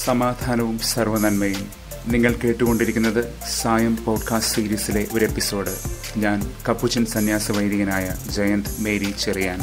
സമാധാനവും സർവനന്മയും നിങ്ങൾ കേട്ടുകൊണ്ടിരിക്കുന്നത് സായം പോഡ്കാസ്റ്റ് സീരീസിലെ ഒരു എപ്പിസോഡ് ഞാൻ കപ്പുച്ചൻ സന്യാസ വൈദികനായ ജയന്ത് മേരി ചെറിയാൻ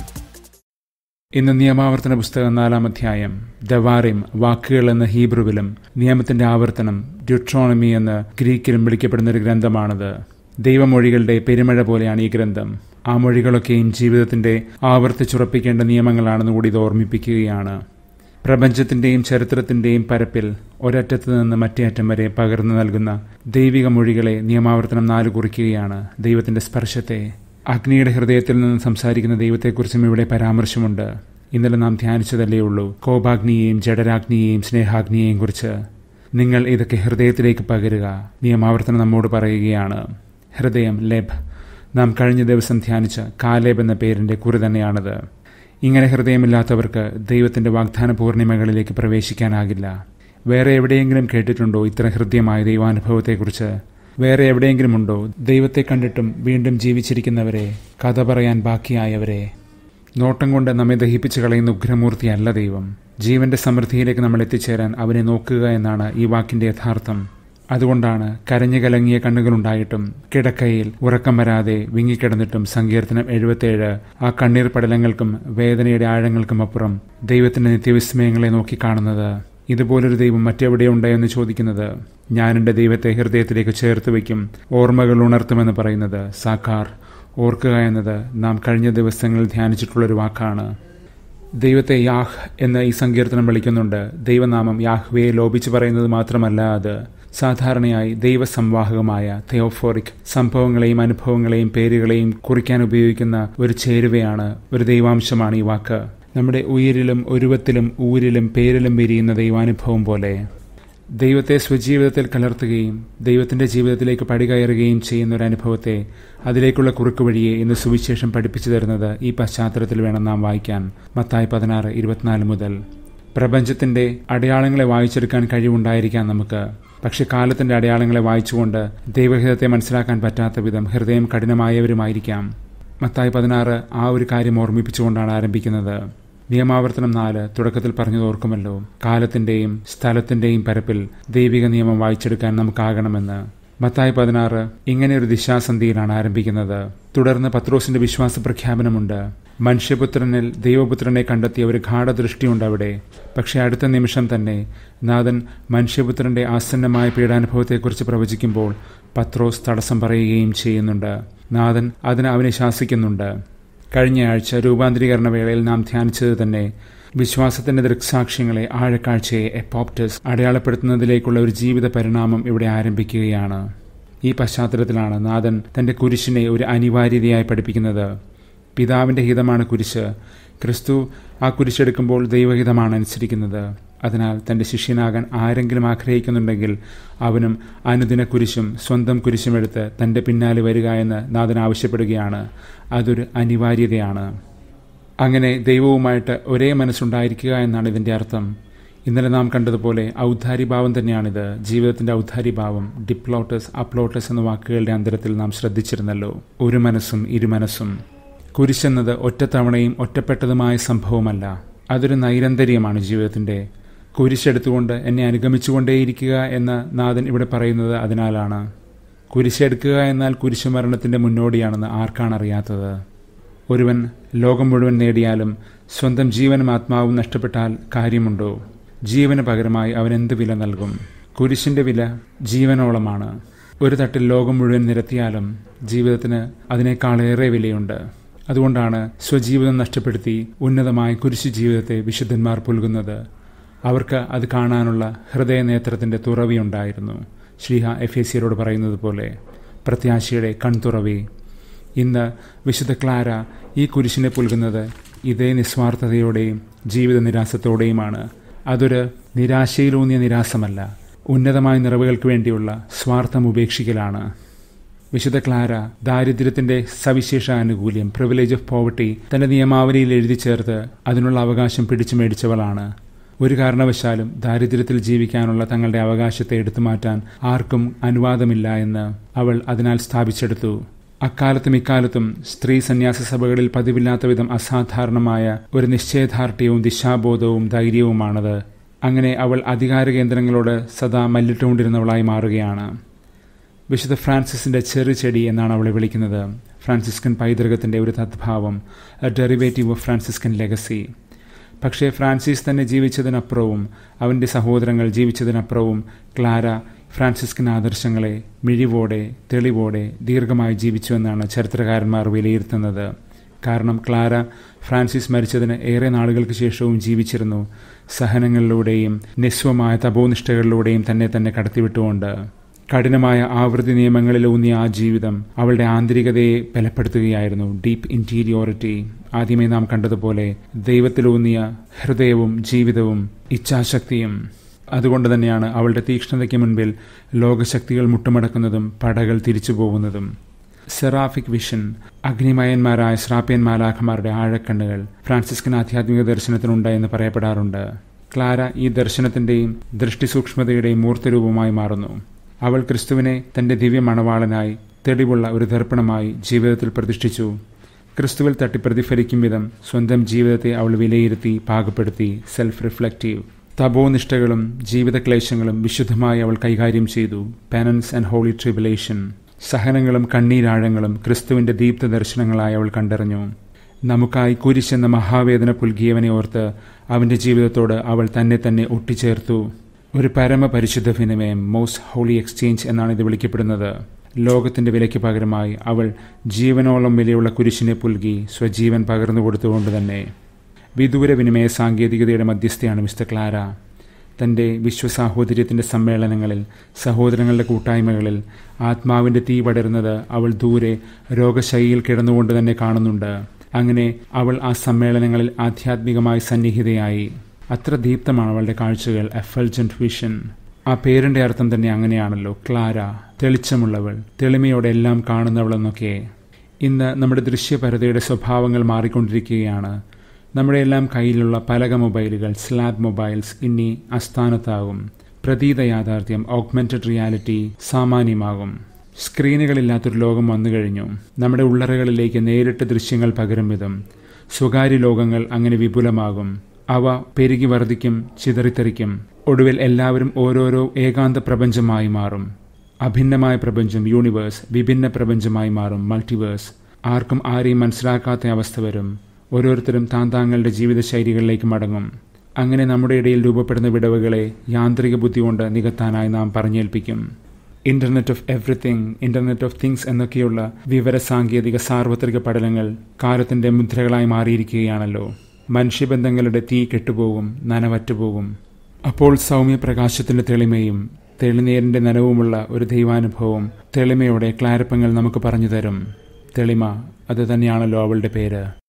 ഇന്ന് നിയമാവർത്തന പുസ്തകം നാലാം അധ്യായം ദവാറിം വാക്കുകൾ എന്ന ഹീബ്രുവിലും നിയമത്തിന്റെ ആവർത്തനം ഡ്യൂട്രോണമി എന്ന് ഗ്രീക്കിലും വിളിക്കപ്പെടുന്ന ഒരു ഗ്രന്ഥമാണത് ദൈവമൊഴികളുടെ പെരുമഴ പോലെയാണ് ഈ ഗ്രന്ഥം ആ മൊഴികളൊക്കെയും ജീവിതത്തിന്റെ ആവർത്തിച്ചുറപ്പിക്കേണ്ട നിയമങ്ങളാണെന്ന് കൂടി ഇത് ഓർമ്മിപ്പിക്കുകയാണ് പ്രപഞ്ചത്തിന്റെയും ചരിത്രത്തിന്റെയും പരപ്പിൽ ഒരറ്റത്ത് നിന്ന് മറ്റേ അറ്റം വരെ പകർന്നു നൽകുന്ന ദൈവിക മൊഴികളെ നിയമാവർത്തനം നാല് കുറിക്കുകയാണ് ദൈവത്തിന്റെ സ്പർശത്തെ അഗ്നിയുടെ ഹൃദയത്തിൽ നിന്ന് സംസാരിക്കുന്ന ദൈവത്തെക്കുറിച്ചും ഇവിടെ പരാമർശമുണ്ട് ഇന്നലെ നാം ധ്യാനിച്ചതല്ലേ ഉള്ളൂ കോപാഗ്നിയെയും ജഡരാഗ്നിയെയും സ്നേഹാഗ്നിയെയും കുറിച്ച് നിങ്ങൾ ഇതൊക്കെ ഹൃദയത്തിലേക്ക് പകരുക നിയമാവർത്തനം നമ്മോട് പറയുകയാണ് ഹൃദയം ലെബ് നാം കഴിഞ്ഞ ദിവസം ധ്യാനിച്ച കാലേബ് എന്ന പേരിന്റെ കുറി തന്നെയാണത് ഇങ്ങനെ ഹൃദയമില്ലാത്തവർക്ക് ദൈവത്തിന്റെ വാഗ്ദാന പൂർണിമകളിലേക്ക് പ്രവേശിക്കാനാകില്ല വേറെ എവിടെയെങ്കിലും കേട്ടിട്ടുണ്ടോ ഇത്ര ഹൃദ്യമായ ദൈവാനുഭവത്തെക്കുറിച്ച് വേറെ എവിടെയെങ്കിലും ഉണ്ടോ ദൈവത്തെ കണ്ടിട്ടും വീണ്ടും ജീവിച്ചിരിക്കുന്നവരെ കഥ പറയാൻ ബാക്കിയായവരെ നോട്ടം കൊണ്ട് നമ്മെ ദഹിപ്പിച്ചു കളയുന്ന ഉഗ്രമൂർത്തിയല്ല ദൈവം ജീവന്റെ സമൃദ്ധിയിലേക്ക് നമ്മൾ എത്തിച്ചേരാൻ അവനെ നോക്കുക എന്നാണ് ഈ വാക്കിന്റെ യഥാർത്ഥം അതുകൊണ്ടാണ് കരഞ്ഞു കലങ്ങിയ കണ്ണുകളുണ്ടായിട്ടും കിടക്കയിൽ ഉറക്കം വരാതെ വിങ്ങിക്കിടന്നിട്ടും സങ്കീർത്തനം എഴുപത്തേഴ് ആ കണ്ണീർ പടലങ്ങൾക്കും വേദനയുടെ ആഴങ്ങൾക്കും അപ്പുറം ദൈവത്തിന്റെ നിത്യവിസ്മയങ്ങളെ നോക്കിക്കാണുന്നത് ഇതുപോലൊരു ദൈവം മറ്റെവിടെയുണ്ടോ എന്ന് ചോദിക്കുന്നത് ഞാൻ എൻ്റെ ദൈവത്തെ ഹൃദയത്തിലേക്ക് ചേർത്ത് വയ്ക്കും ഓർമ്മകൾ ഉണർത്തുമെന്ന് പറയുന്നത് സാക്കാർ ഓർക്കുക എന്നത് നാം കഴിഞ്ഞ ദിവസങ്ങളിൽ ധ്യാനിച്ചിട്ടുള്ളൊരു വാക്കാണ് ദൈവത്തെ യാഹ് എന്ന് ഈ സങ്കീർത്തനം വിളിക്കുന്നുണ്ട് ദൈവനാമം യാഹ്വയെ ലോപിച്ചു പറയുന്നത് മാത്രമല്ല അത് സാധാരണയായി ദൈവസംവാഹകമായ തെയോഫോറിക് സംഭവങ്ങളെയും അനുഭവങ്ങളെയും പേരുകളെയും കുറിക്കാൻ ഉപയോഗിക്കുന്ന ഒരു ചേരുവയാണ് ഒരു ദൈവാംശമാണ് ഈ വാക്ക് നമ്മുടെ ഉയിരിലും ഉരുവത്തിലും ഊരിലും പേരിലും വിരിയുന്ന ദൈവാനുഭവം പോലെ ദൈവത്തെ സ്വജീവിതത്തിൽ കലർത്തുകയും ദൈവത്തിന്റെ ജീവിതത്തിലേക്ക് പടികയറുകയും ചെയ്യുന്ന ഒരു അനുഭവത്തെ അതിലേക്കുള്ള കുറുക്ക് വഴിയെ ഇന്ന് സുവിശേഷം പഠിപ്പിച്ചു തരുന്നത് ഈ പശ്ചാത്തലത്തിൽ വേണം നാം വായിക്കാൻ മത്തായി പതിനാറ് ഇരുപത്തിനാല് മുതൽ പ്രപഞ്ചത്തിന്റെ അടയാളങ്ങളെ വായിച്ചെടുക്കാൻ കഴിവുണ്ടായിരിക്കാം നമുക്ക് പക്ഷെ കാലത്തിന്റെ അടയാളങ്ങളെ വായിച്ചുകൊണ്ട് ദൈവഹിതത്തെ മനസ്സിലാക്കാൻ പറ്റാത്ത വിധം ഹൃദയം കഠിനമായവരുമായിരിക്കാം മത്തായി പതിനാറ് ആ ഒരു കാര്യം ഓർമ്മിപ്പിച്ചുകൊണ്ടാണ് ആരംഭിക്കുന്നത് നിയമാവർത്തനം നാല് തുടക്കത്തിൽ പറഞ്ഞത് ഓർക്കുമല്ലോ കാലത്തിന്റെയും സ്ഥലത്തിന്റെയും പരപ്പിൽ ദൈവിക നിയമം വായിച്ചെടുക്കാൻ നമുക്കാകണമെന്ന് മത്തായി പതിനാറ് ഇങ്ങനെ ഒരു ദിശാസന്ധിയിലാണ് ആരംഭിക്കുന്നത് തുടർന്ന് പത്രോസിന്റെ വിശ്വാസ പ്രഖ്യാപനമുണ്ട് മനുഷ്യപുത്രനിൽ ദൈവപുത്രനെ കണ്ടെത്തിയ ഒരു ഗാഠദൃഷ്ടിയുണ്ട് അവിടെ പക്ഷെ അടുത്ത നിമിഷം തന്നെ നാഥൻ മനുഷ്യപുത്രന്റെ ആസന്നമായ പീഡാനുഭവത്തെക്കുറിച്ച് പ്രവചിക്കുമ്പോൾ പത്രോസ് തടസ്സം പറയുകയും ചെയ്യുന്നുണ്ട് നാഥൻ അതിന് അവനെ ശാസിക്കുന്നുണ്ട് കഴിഞ്ഞ ആഴ്ച രൂപാന്തരീകരണ വേളയിൽ നാം ധ്യാനിച്ചത് തന്നെ വിശ്വാസത്തിന്റെ ദൃക്സാക്ഷ്യങ്ങളെ ആഴക്കാഴ്ചയെ എപ്പോപ്റ്റസ് അടയാളപ്പെടുത്തുന്നതിലേക്കുള്ള ഒരു ജീവിത പരിണാമം ഇവിടെ ആരംഭിക്കുകയാണ് ഈ പശ്ചാത്തലത്തിലാണ് നാഥൻ തന്റെ കുരിശിനെ ഒരു അനിവാര്യതയായി പഠിപ്പിക്കുന്നത് പിതാവിന്റെ ഹിതമാണ് കുരിശ് ക്രിസ്തു ആ കുരിശെടുക്കുമ്പോൾ ദൈവഹിതമാണ് അനുസരിക്കുന്നത് അതിനാൽ തന്റെ ശിഷ്യനാകാൻ ആരെങ്കിലും ആഗ്രഹിക്കുന്നുണ്ടെങ്കിൽ അവനും അനുദിന കുരിശും സ്വന്തം കുരിശും എടുത്ത് തന്റെ പിന്നാലെ വരിക എന്ന് നാഥൻ ആവശ്യപ്പെടുകയാണ് അതൊരു അനിവാര്യതയാണ് അങ്ങനെ ദൈവവുമായിട്ട് ഒരേ മനസ്സുണ്ടായിരിക്കുക എന്നാണ് ഇതിന്റെ അർത്ഥം ഇന്നലെ നാം കണ്ടതുപോലെ ഔദ്ധാരിഭാവം തന്നെയാണിത് ജീവിതത്തിന്റെ ഔദ്ധാരിഭാവം ഡിപ്ലോട്ടസ് അപ്ലോട്ടസ് എന്ന വാക്കുകളുടെ അന്തരത്തിൽ നാം ശ്രദ്ധിച്ചിരുന്നല്ലോ ഒരു മനസ്സും ഇരുമനസ്സും കുരിശെന്നത് ഒറ്റത്തവണയും ഒറ്റപ്പെട്ടതുമായ സംഭവമല്ല അതൊരു നൈരന്തര്യമാണ് ജീവിതത്തിന്റെ കുരിശെടുത്തുകൊണ്ട് എന്നെ അനുഗമിച്ചുകൊണ്ടേയിരിക്കുക എന്ന് നാഥൻ ഇവിടെ പറയുന്നത് അതിനാലാണ് കുരിശെടുക്കുക എന്നാൽ കുരിശുമരണത്തിന്റെ മുന്നോടിയാണെന്ന് ആർക്കാണ് അറിയാത്തത് ഒരുവൻ ലോകം മുഴുവൻ നേടിയാലും സ്വന്തം ജീവനും ആത്മാവും നഷ്ടപ്പെട്ടാൽ കാര്യമുണ്ടോ ജീവന് പകരമായി അവൻ എന്ത് വില നൽകും കുരിശിന്റെ വില ജീവനോളമാണ് ഒരു തട്ടിൽ ലോകം മുഴുവൻ നിരത്തിയാലും ജീവിതത്തിന് അതിനേക്കാളേറെ വിലയുണ്ട് അതുകൊണ്ടാണ് സ്വജീവിതം നഷ്ടപ്പെടുത്തി ഉന്നതമായ കുരിശു ജീവിതത്തെ വിശുദ്ധന്മാർ പുൽകുന്നത് അവർക്ക് അത് കാണാനുള്ള ഹൃദയനേത്രത്തിന്റെ തുറവിയുണ്ടായിരുന്നു ശ്രീഹ എഫ് എ സിയരോട് പറയുന്നത് പോലെ പ്രത്യാശയുടെ കൺതുറവി ഇന്ന് വിശുദ്ധ ക്ലാര ഈ കുരിശിനെ പുൽകുന്നത് ഇതേ നിസ്വാർത്ഥതയോടെയും ജീവിത നിരാസത്തോടെയുമാണ് അതൊരു നിരാശയിലൂന്നിയ നിരാസമല്ല ഉന്നതമായ നിറവുകൾക്ക് വേണ്ടിയുള്ള സ്വാർത്ഥം ഉപേക്ഷിക്കലാണ് വിശുദ്ധ ക്ലാര ദാരിദ്ര്യത്തിന്റെ സവിശേഷ ആനുകൂല്യം പ്രിവിലേജ് ഓഫ് പോവർട്ടി തന്റെ നിയമാവലിയിൽ എഴുതി ചേർത്ത് അതിനുള്ള അവകാശം പിടിച്ചു മേടിച്ചവളാണ് ഒരു കാരണവശാലും ദാരിദ്ര്യത്തിൽ ജീവിക്കാനുള്ള തങ്ങളുടെ അവകാശത്തെ എടുത്തുമാറ്റാൻ ആർക്കും അനുവാദമില്ല എന്ന് അവൾ അതിനാൽ സ്ഥാപിച്ചെടുത്തു അക്കാലത്തും ഇക്കാലത്തും സ്ത്രീ സന്യാസ സഭകളിൽ പതിവില്ലാത്ത വിധം അസാധാരണമായ ഒരു നിശ്ചയദാർഢ്യവും ദിശാബോധവും ധൈര്യവുമാണത് അങ്ങനെ അവൾ അധികാര കേന്ദ്രങ്ങളോട് സദാ മല്ലിട്ടുകൊണ്ടിരുന്നവളായി മാറുകയാണ് വിശുദ്ധ ഫ്രാൻസിസിന്റെ ചെറു ചെടി എന്നാണ് അവളെ വിളിക്കുന്നത് ഫ്രാൻസിസ്കൻ പൈതൃകത്തിന്റെ ഒരു തദ്ഭാവം a derivative of Franciscan legacy പക്ഷേ ഫ്രാൻസിസ് തന്നെ ജീവിച്ചതിനപ്പുറവും അവൻ്റെ സഹോദരങ്ങൾ ജീവിച്ചതിനപ്പുറവും ക്ലാര ഫ്രാൻസിസ്കൻ ആദർശങ്ങളെ മിഴിവോടെ തെളിവോടെ ദീർഘമായി ജീവിച്ചുവെന്നാണ് ചരിത്രകാരന്മാർ വിലയിരുത്തുന്നത് കാരണം ക്ലാര ഫ്രാൻസിസ് മരിച്ചതിന് ഏറെ നാളുകൾക്ക് ശേഷവും ജീവിച്ചിരുന്നു സഹനങ്ങളിലൂടെയും നിസ്വമായ തപോനിഷ്ഠകളിലൂടെയും തന്നെ തന്നെ കടത്തിവിട്ടുകൊണ്ട് കഠിനമായ ആവൃത്തി നിയമങ്ങളിലൂന്നിയ ആ ജീവിതം അവളുടെ ആന്തരികതയെ ബലപ്പെടുത്തുകയായിരുന്നു ഡീപ്പ് ഇന്റീരിയോറിറ്റി ആദ്യമേ നാം കണ്ടതുപോലെ ദൈവത്തിലൂന്നിയ ഹൃദയവും ജീവിതവും ഇച്ഛാശക്തിയും അതുകൊണ്ട് തന്നെയാണ് അവളുടെ തീക്ഷ്ണതയ്ക്ക് മുൻപിൽ ലോകശക്തികൾ മുട്ടുമടക്കുന്നതും പടകൾ തിരിച്ചു പോകുന്നതും സെറാഫിക് വിഷൻ അഗ്നിമയന്മാരായ ശ്രാപ്യന്മാലാഖമാരുടെ ആഴക്കണ്ണുകൾ ഫ്രാൻസിസ്കൻ ആധ്യാത്മിക ദർശനത്തിനുണ്ട് പറയപ്പെടാറുണ്ട് ക്ലാര ഈ ദർശനത്തിന്റെയും ദൃഷ്ടിസൂക്ഷ്മതയുടെയും മൂർത്തരൂപമായി മാറുന്നു അവൾ ക്രിസ്തുവിനെ തന്റെ ദിവ്യ മണവാളനായി തെളിവുള്ള ഒരു ദർപ്പണമായി ജീവിതത്തിൽ പ്രതിഷ്ഠിച്ചു ക്രിസ്തുവിൽ തട്ടി പ്രതിഫലിക്കും വിധം സ്വന്തം ജീവിതത്തെ അവൾ വിലയിരുത്തി പാകപ്പെടുത്തി സെൽഫ് റിഫ്ലക്റ്റീവ് തപോനിഷ്ഠകളും ജീവിതക്ലേശങ്ങളും വിശുദ്ധമായി അവൾ കൈകാര്യം ചെയ്തു പെനൻസ് ആൻഡ് ഹോളി ട്രിബുലേഷൻ സഹനങ്ങളും കണ്ണീരാഴങ്ങളും ക്രിസ്തുവിന്റെ ദീപ്ത ദർശനങ്ങളായി അവൾ കണ്ടറിഞ്ഞു നമുക്കായി കുരിശെന്ന മഹാവേദന പുൽകിയവനെ ഓർത്ത് അവന്റെ ജീവിതത്തോട് അവൾ തന്നെ തന്നെ ഒട്ടിച്ചേർത്തു ഒരു പരമപരിശുദ്ധ വിനിമയം മോസ്റ്റ് ഹോളി എക്സ്ചേഞ്ച് എന്നാണ് ഇത് വിളിക്കപ്പെടുന്നത് ലോകത്തിന്റെ വിലയ്ക്ക് പകരമായി അവൾ ജീവനോളം വിലയുള്ള കുരിശിനെ പുൽകി സ്വജീവൻ പകർന്നു കൊടുത്തുകൊണ്ട് തന്നെ വിദൂര വിനിമയ സാങ്കേതികതയുടെ മധ്യസ്ഥയാണ് മിസ്റ്റർ ക്ലാര തൻ്റെ വിശ്വസാഹോദര്യത്തിൻ്റെ സമ്മേളനങ്ങളിൽ സഹോദരങ്ങളുടെ കൂട്ടായ്മകളിൽ ആത്മാവിൻ്റെ തീ പടരുന്നത് അവൾ ദൂരെ രോഗശൈലിയിൽ കിടന്നുകൊണ്ട് തന്നെ കാണുന്നുണ്ട് അങ്ങനെ അവൾ ആ സമ്മേളനങ്ങളിൽ ആധ്യാത്മികമായി സന്നിഹിതയായി അത്ര ദീപ്തമാണ് അവളുടെ കാഴ്ചകൾ എഫൽജന്റ് വിഷൻ ആ പേരിന്റെ അർത്ഥം തന്നെ അങ്ങനെയാണല്ലോ ക്ലാര തെളിച്ചമുള്ളവൾ തെളിമയോടെ എല്ലാം കാണുന്നവളെന്നൊക്കെ ഇന്ന് നമ്മുടെ ദൃശ്യപരതയുടെ സ്വഭാവങ്ങൾ മാറിക്കൊണ്ടിരിക്കുകയാണ് നമ്മുടെ എല്ലാം കയ്യിലുള്ള പലക മൊബൈലുകൾ സ്ലാബ് മൊബൈൽസ് ഇനി അസ്ഥാനത്താകും പ്രതീത യാഥാർത്ഥ്യം ഓഗ്മെന്റഡ് റിയാലിറ്റി സാമാന്യമാകും സ്ക്രീനുകളില്ലാത്തൊരു ലോകം വന്നു കഴിഞ്ഞു നമ്മുടെ ഉള്ളറകളിലേക്ക് നേരിട്ട് ദൃശ്യങ്ങൾ പകരും വിധം സ്വകാര്യ ലോകങ്ങൾ അങ്ങനെ വിപുലമാകും അവ പെരുകി വർദ്ധിക്കും ചിതറിത്തെറിക്കും ഒടുവിൽ എല്ലാവരും ഓരോരോ ഏകാന്ത പ്രപഞ്ചമായി മാറും അഭിന്നമായ പ്രപഞ്ചം യൂണിവേഴ്സ് വിഭിന്ന പ്രപഞ്ചമായി മാറും മൾട്ടിവേഴ്സ് ആർക്കും ആരെയും മനസ്സിലാക്കാത്ത അവസ്ഥ വരും ഓരോരുത്തരും താൻ താങ്കളുടെ ജീവിതശൈലികളിലേക്ക് മടങ്ങും അങ്ങനെ നമ്മുടെ ഇടയിൽ രൂപപ്പെടുന്ന വിടവുകളെ യാന്ത്രിക ബുദ്ധി കൊണ്ട് നികത്താനായി നാം പറഞ്ഞേൽപ്പിക്കും internet of everything internet of things എന്നൊക്കെയുള്ള വിവര സാങ്കേതിക സാർവത്രിക പഠനങ്ങൾ കാലത്തിന്റെ മുദ്രകളായി മാറിയിരിക്കുകയാണല്ലോ മനുഷ്യബന്ധങ്ങളുടെ തീ കെട്ടുപോകും നനവറ്റുപോകും അപ്പോൾ സൗമ്യപ്രകാശത്തിന്റെ തെളിമയും തെളിനീരിന്റെ നനവുമുള്ള ഒരു ദൈവാനുഭവം തെളിമയോടെ ക്ലാരപ്പങ്ങൾ നമുക്ക് പറഞ്ഞു തരും തെളിമ അത് തന്നെയാണല്ലോ അവളുടെ പേര്